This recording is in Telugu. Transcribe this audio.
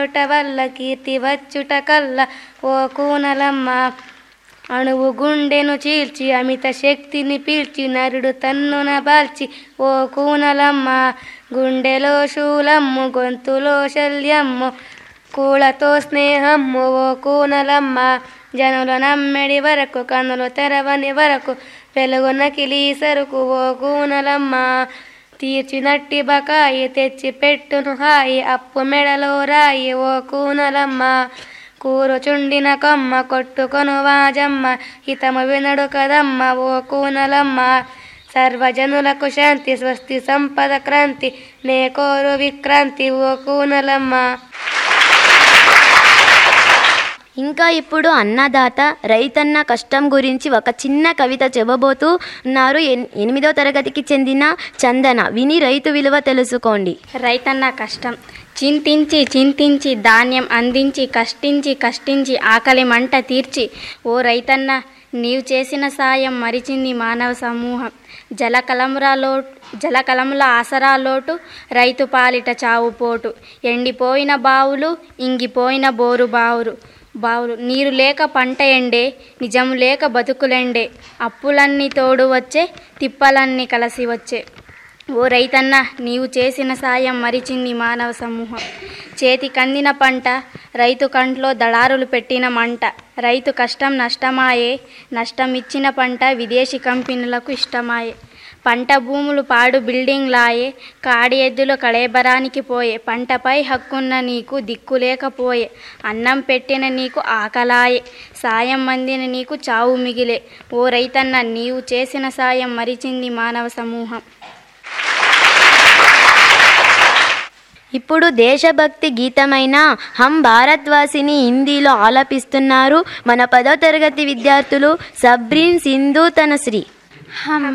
తోట వల్ల కీర్తి వచ్చుట కల్ల ఓ కూనలమ్మ అణువు గుండెను చీల్చి అమిత శక్తిని పీల్చి నరుడు తన్నున బాల్చి ఓ కూనలమ్మ గుండెలో శూలమ్ము గొంతులో శల్యమ్ము కూలతో స్నేహమ్ము ఓ కూనలమ్మ జనులు నమ్మెడి వరకు కనులు తెరవని వరకు వెలుగున కిలి సరుకు ఓ కూనలమ్మ తీర్చినట్టి బకాయి తెచ్చి పెట్టును హాయి అప్పు మెడలో రాయి ఓ కూనలమ్మ కూరుచుండిన కొమ్మ కొట్టుకొను వాజమ్మ హితము వినడు కదమ్మ ఓ కూనలమ్మ సర్వజనులకు శాంతి స్వస్తి సంపద క్రాంతి నే కోరు విక్రాంతి ఓ కూనలమ్మ ఇంకా ఇప్పుడు అన్నదాత రైతన్న కష్టం గురించి ఒక చిన్న కవిత చెప్పబోతూ ఉన్నారు ఎన్- ఎనిమిదో తరగతికి చెందిన చందన విని రైతు విలువ తెలుసుకోండి రైతన్న కష్టం చింతించి చింతించి ధాన్యం అందించి కష్టించి కష్టించి ఆకలి మంట తీర్చి ఓ రైతన్న నీవు చేసిన సాయం మరిచింది మానవ సమూహం జలకలమురా లోటు జలకలముల ఆసరా లోటు రైతు పాలిట చావు పోటు ఎండిపోయిన బావులు ఇంగిపోయిన బోరు బావులు బావులు నీరు లేక పంట ఎండే నిజం లేక బతుకులెండే అప్పులన్నీ తోడు వచ్చే తిప్పలన్నీ కలిసి వచ్చే ఓ రైతన్న నీవు చేసిన సాయం మరిచింది మానవ సమూహం చేతి కందిన పంట రైతు కంట్లో దళారులు పెట్టిన మంట రైతు కష్టం నష్టమాయే నష్టం ఇచ్చిన పంట విదేశీ కంపెనీలకు ఇష్టమాయే పంట భూములు పాడు బిల్డింగ్ లాయే కాడి ఎద్దులు కళేబరానికి పోయే పంటపై హక్కున్న నీకు దిక్కు లేకపోయే అన్నం పెట్టిన నీకు ఆకలాయే సాయం అందిన నీకు చావు మిగిలే ఓ రైతన్న నీవు చేసిన సాయం మరిచింది మానవ సమూహం ఇప్పుడు దేశభక్తి గీతమైన హం భారత్వాసిని హిందీలో ఆలపిస్తున్నారు మన పదో తరగతి విద్యార్థులు సబ్రీన్ సింధు తనశ్రీ हम